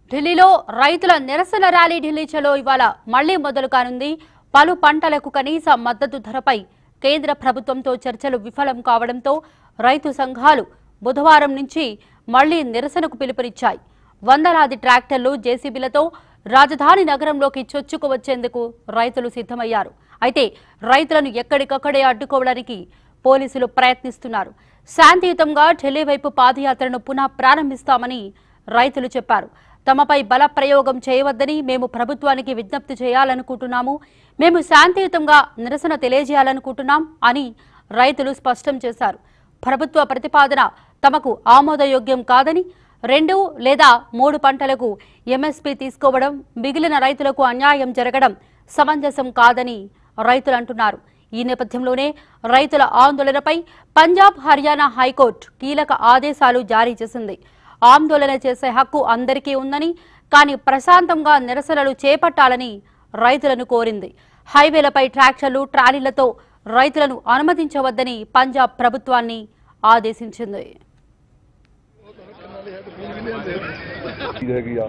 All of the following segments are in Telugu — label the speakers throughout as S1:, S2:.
S1: ఢిల్లీలో రైతుల నిరసన ర్యాలీ ఢిల్లీ చలో ఇవాళ మళ్లీ మొదలు కానుంది పలు పంటలకు కనీస మద్దతు ధరపై కేంద్ర ప్రభుత్వంతో చర్చలు విఫలం కావడంతో రైతు సంఘాలు బుధవారం నుంచి మళ్లీ నిరసనకు పిలుపునిచ్చాయి వందలాది ట్రాక్టర్లు జేసీబీలతో రాజధాని నగరంలోకి చొచ్చుకు వచ్చేందుకు రైతులు సిద్ధమయ్యారు అయితే రైతులను ఎక్కడికక్కడే అడ్డుకోవడానికి పోలీసులు ప్రయత్నిస్తున్నారు శాంతియుతంగా ఢిల్లీ వైపు పాదయాత్రను పునః ప్రారంభిస్తామని రైతులు చెప్పారు తమపై బల ప్రయోగం చేయవద్దని మేము ప్రభుత్వానికి విజ్ఞప్తి చేయాలనుకుంటున్నాము మేము శాంతియుతంగా నిరసన తెలియజేయాలనుకుంటున్నాం అని రైతులు స్పష్టం చేశారు ప్రభుత్వ ప్రతిపాదన తమకు ఆమోదయోగ్యం కాదని రెండు లేదా మూడు పంటలకు ఎంఎస్పీ తీసుకోవడం మిగిలిన రైతులకు అన్యాయం జరగడం సమంజసం కాదని రైతులు అంటున్నారు ఈ నేపథ్యంలోనే రైతుల ఆందోళనపై పంజాబ్ హర్యానా హైకోర్టు కీలక ఆదేశాలు జారీ చేసింది ఆందోళన చేసే హక్కు అందరికీ ఉందని కానీ ప్రశాంతంగా నిరసనలు చేపట్టాలని రైతులను కోరింది హైవేలపై ట్రాక్టర్లు ట్రాలీలతో రైతులను అనుమతించవద్దని పంజాబ్ ప్రభుత్వాన్ని ఆదేశించింది
S2: ਹੈਗੀ ਆ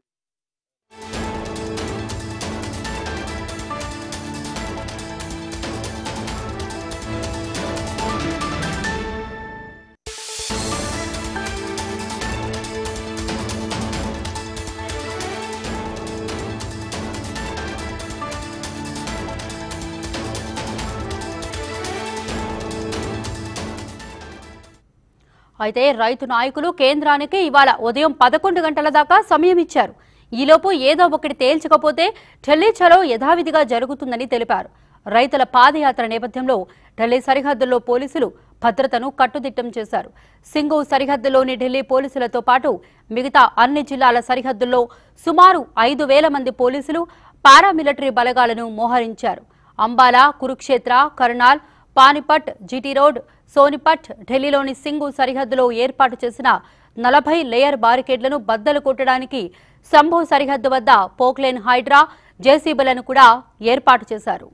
S1: అయితే రైతు నాయకులు కేంద్రానికి ఇవాళ ఉదయం పదకొండు గంటల దాకా సమయం ఇచ్చారు ఈలోపు ఏదో ఒకటి తేల్చకపోతే ఢిల్లీ చలో యథావిధిగా జరుగుతుందని తెలిపారు రైతుల పాదయాత్ర నేపథ్యంలో ఢిల్లీ సరిహద్దుల్లో పోలీసులు భద్రతను కట్టుదిట్టం చేశారు సింగు సరిహద్దులోని ఢిల్లీ పోలీసులతో పాటు మిగతా అన్ని జిల్లాల సరిహద్దుల్లో సుమారు ఐదు వేల మంది పోలీసులు పారామిలిటరీ బలగాలను మోహరించారు అంబాలా కురుక్షేత్ర కర్నాల్ పానిపట్ జీటీ రోడ్ సోనిపట్ ఢిల్లీలోని సింగు సరిహద్దులో ఏర్పాటు చేసిన నలభై లేయర్ బారికేడ్లను బద్దలు కొట్టడానికి శంభు సరిహద్దు వద్ద పోక్లేన్ హైడ్రా జేసీబీలను కూడా ఏర్పాటు చేశారు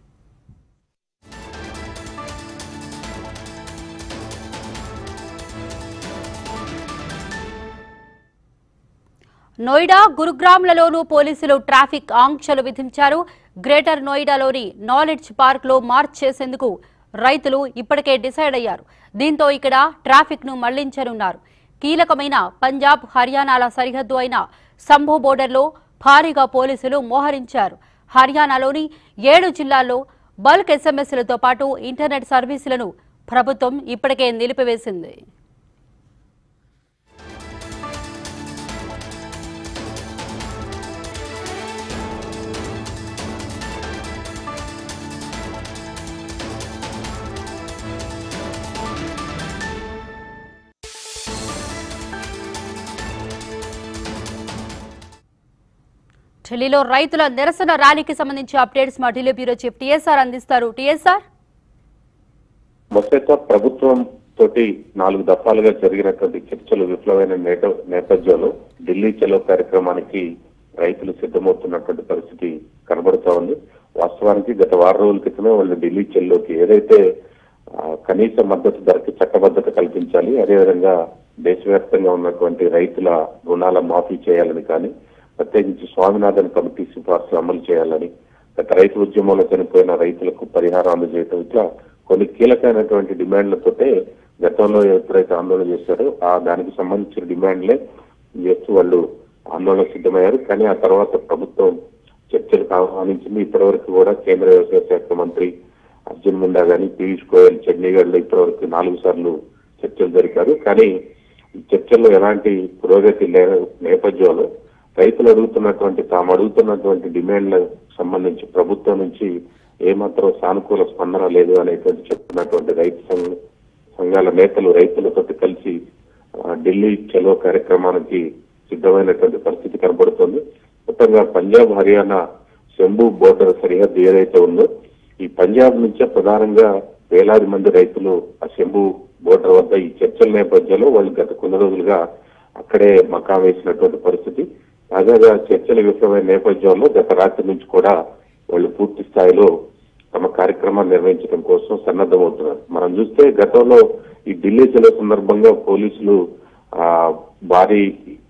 S1: నోయిడా గురుగ్రామ్లలోనూ పోలీసులు ట్రాఫిక్ ఆంక్షలు విధించారు గ్రేటర్ నోయిడాలోని నాలెడ్జ్ పార్క్ లో మార్చ్ చేసేందుకు రైతులు ఇప్పటికే డిసైడ్ అయ్యారు దీంతో ఇక్కడ ట్రాఫిక్ ను మళ్లించనున్నారు కీలకమైన పంజాబ్ హర్యానాల సరిహద్దు అయిన సంభు బోర్డర్లో భారీగా పోలీసులు మోహరించారు హర్యానాలోని ఏడు జిల్లాల్లో బల్క్ ఎస్ఎంఎస్లతో పాటు ఇంటర్నెట్ సర్వీసులను ప్రభుత్వం ఇప్పటికే నిలిపివేసింది ఢిల్లీలో రైతుల నిరసన ర్యాలీకి సంబంధించి అప్డేట్స్ మా ఢిల్లీ బ్యూరో చీఫ్ టీఎస్ఆర్ అందిస్తారు టీఎస్ఆర్
S3: బహుశా ప్రభుత్వం తోటి నాలుగు దఫాలుగా జరిగినటువంటి చర్చలు విఫలమైన నేట- నేపథ్యంలో ఢిల్లీ చలో కార్యక్రమానికి రైతులు సిద్ధమవుతున్నటువంటి పరిస్థితి కనబడుతా ఉంది వాస్తవానికి గత వారం రోజుల క్రితమే వాళ్ళు ఢిల్లీ చెల్లోకి ఏదైతే ఆ, కనీస మద్దతు ధరకి చట్టబద్ధత కల్పించాలి అదేవిధంగా దేశవ్యాప్తంగా ఉన్నటువంటి రైతుల రుణాల మాఫీ చేయాలని కానీ ప్రత్యేకించి స్వామినాథన్ కమిటీ సిఫార్సులు అమలు చేయాలని గత రైతు ఉద్యమంలో చనిపోయిన రైతులకు పరిహారం అందజేయటం ఇట్లా కొన్ని కీలకమైనటువంటి డిమాండ్లతోటే గతంలో ఎప్పుడైతే ఆందోళన చేశారో ఆ దానికి సంబంధించిన డిమాండ్లే చేస్తూ వాళ్ళు ఆందోళన సిద్ధమయ్యారు కానీ ఆ తర్వాత ప్రభుత్వం చర్చలకు ఆహ్వానించింది ఇప్పటివరకు కూడా కేంద్ర వ్యవసాయ శాఖ మంత్రి అర్జున్ ముండా గాని పీయూష్ గోయల్ చండీగఢ్ లో ఇప్పటివరకు నాలుగు సార్లు చర్చలు జరిపారు కానీ ఈ చర్చల్లో ఎలాంటి పురోగతి లే- నేపథ్యంలో రైతులు అడుగుతున్నటువంటి తాము అడుగుతున్నటువంటి డిమాండ్లకు సంబంధించి ప్రభుత్వం నుంచి ఏమాత్రం సానుకూల స్పందన లేదు అనేటువంటి చెప్తున్నటువంటి రైతు సంఘ సంఘాల నేతలు రైతులతో కలిసి ఆ, ఢిల్లీ చలో కార్యక్రమానికి సిద్ధమైనటువంటి పరిస్థితి కనబడుతోంది మొత్తంగా పంజాబ్ హర్యానా శంభు బోర్డర్ సరిహద్దు ఏదైతే ఉందో ఈ పంజాబ్ నుంచే ప్రధానంగా వేలాది మంది రైతులు ఆ శంభు బోర్డర్ వద్ద ఈ చర్చల నేపథ్యంలో వాళ్ళు గత కొన్ని రోజులుగా అక్కడే మకాం వేసినటువంటి పరిస్థితి తాజాగా చర్చలు విఫలమైన నేపథ్యంలో గత రాత్రి నుంచి కూడా వాళ్ళు పూర్తి స్థాయిలో తమ కార్యక్రమాన్ని నిర్వహించడం కోసం సన్నద్ధమవుతున్నారు మనం చూస్తే గతంలో ఈ ఢిల్లీ చలో సందర్భంగా పోలీసులు ఆ భారీ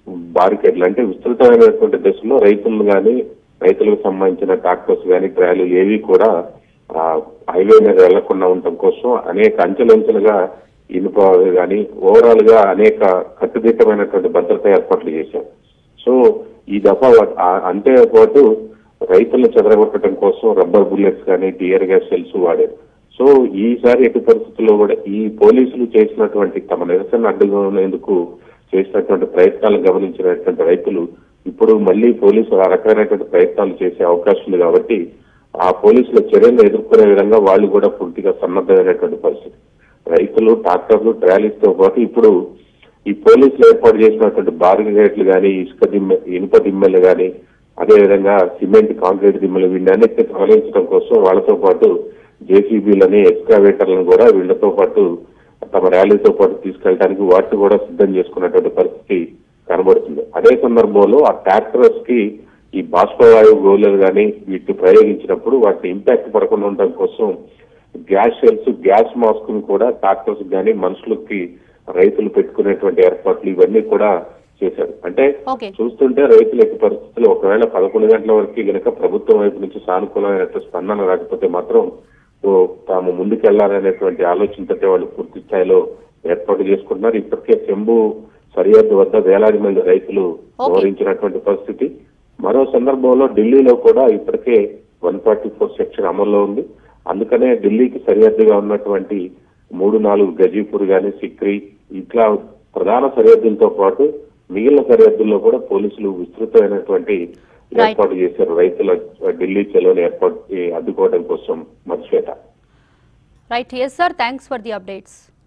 S3: బారికేడ్లు అంటే విస్తృతమైనటువంటి దశలో రైతులు కానీ రైతులకు సంబంధించిన ట్రాక్టర్స్ కానీ ట్రాలీలు ఏవి కూడా ఆ, హైవే మీద వెళ్లకుండా ఉండటం కోసం అనేక అంచెలంచెలుగా ఇనుప కానీ ఓవరాల్ గా అనేక కట్టుదిట్టమైనటువంటి భద్రతా ఏర్పాట్లు చేశాం సో ఈ దఫా వా- ఆ- అంతేపాటు రైతులను చెదరగొట్టడం కోసం రబ్బర్ బుల్లెట్స్ కానీ టియర్ గ్యాస్ సెల్స్ వాడారు సో ఈసారి ఎట్టి పరిస్థితుల్లో కూడా ఈ పోలీసులు చేసినటువంటి తమ నిరసన అడ్డుకునేందుకు చేసినటువంటి ప్రయత్నాలు గమనించినటువంటి రైతులు ఇప్పుడు మళ్ళీ పోలీసులు ఆ రకమైనటువంటి ప్రయత్నాలు చేసే అవకాశం ఉంది కాబట్టి ఆ పోలీసుల చర్యలను ఎదుర్కొనే విధంగా వాళ్ళు కూడా పూర్తిగా సన్నద్ధమైనటువంటి పరిస్థితి రైతులు ట్రాక్టర్లు ట్రాలీస్ తో పాటు ఇప్పుడు ఈ పోలీసులు ఏర్పాటు చేసినటువంటి బారిగేట్లు కానీ ఇసుక దిమ్మె ఇనుప దిమ్మెలు కానీ అదేవిధంగా సిమెంట్ కాంక్రీట్ దిమ్మలు వీళ్ళన్నిటిని తొలగించడం కోసం వాళ్ళతో పాటు జేసీబీలని ఎక్స్కావేటర్లను కూడా వీళ్ళతో పాటు తమ ర్యాలీతో పాటు తీసుకెళ్ళడానికి వాటిని కూడా సిద్ధం చేసుకున్నటువంటి పరిస్థితి కనబడుతుంది అదే సందర్భంలో ఆ ట్రాక్టర్స్ కి ఈ బాష్పవాయువు గోళలు కానీ వీటిని ప్రయోగించినప్పుడు వాటిని ఇంపాక్ట్ పడకుండా ఉండడం కోసం గ్యాస్ షెల్స్ గ్యాస్ మాస్క్ కూడా ట్రాక్టర్స్ కానీ మనుషులకి రైతులు పెట్టుకునేటువంటి ఏర్పాట్లు ఇవన్నీ కూడా చేశారు అంటే
S1: ఓకే
S3: చూస్తుంటే రైతుల యొక్క పరిస్థితులు ఒకవేళ పదకొండు గంటల వరకు గనక ప్రభుత్వం వైపు నుంచి సానుకూలమైన స్పందన రాకపోతే మాత్రం ఓ, తాము ముందుకెళ్లాలనేటువంటి ఆలోచనతో వాళ్ళు పూర్తి స్థాయిలో ఏర్పాటు చేసుకుంటున్నారు ఇప్పటికే చెంబు సరిహద్దు వద్ద వేలాది మంది రైతులు
S1: Okay.
S3: వివరించినటువంటి పరిస్థితి మరో సందర్భంలో ఢిల్లీలో కూడా ఇప్పటికే వన్ ఫార్టీ ఫోర్ సెక్షన్ అమల్లో ఉంది అందుకనే ఢిల్లీకి సరిహద్దుగా ఉన్నటువంటి మూడు నాలుగు గజీపూర్ గాని సిక్రీ ఇట్లా ప్రధాన సరిహద్దులతో పాటు మిగిలిన సరిహద్దుల్లో కూడా పోలీసులు విస్తృతమైనటువంటి
S1: Right.
S3: ఏర్పాటు చేశారు రైతుల ఢిల్లీ చెలోని ఏర్పాటు అడ్డుకోవడం కోసం మర్చిపోయారు
S1: right yes sir thanks for the updates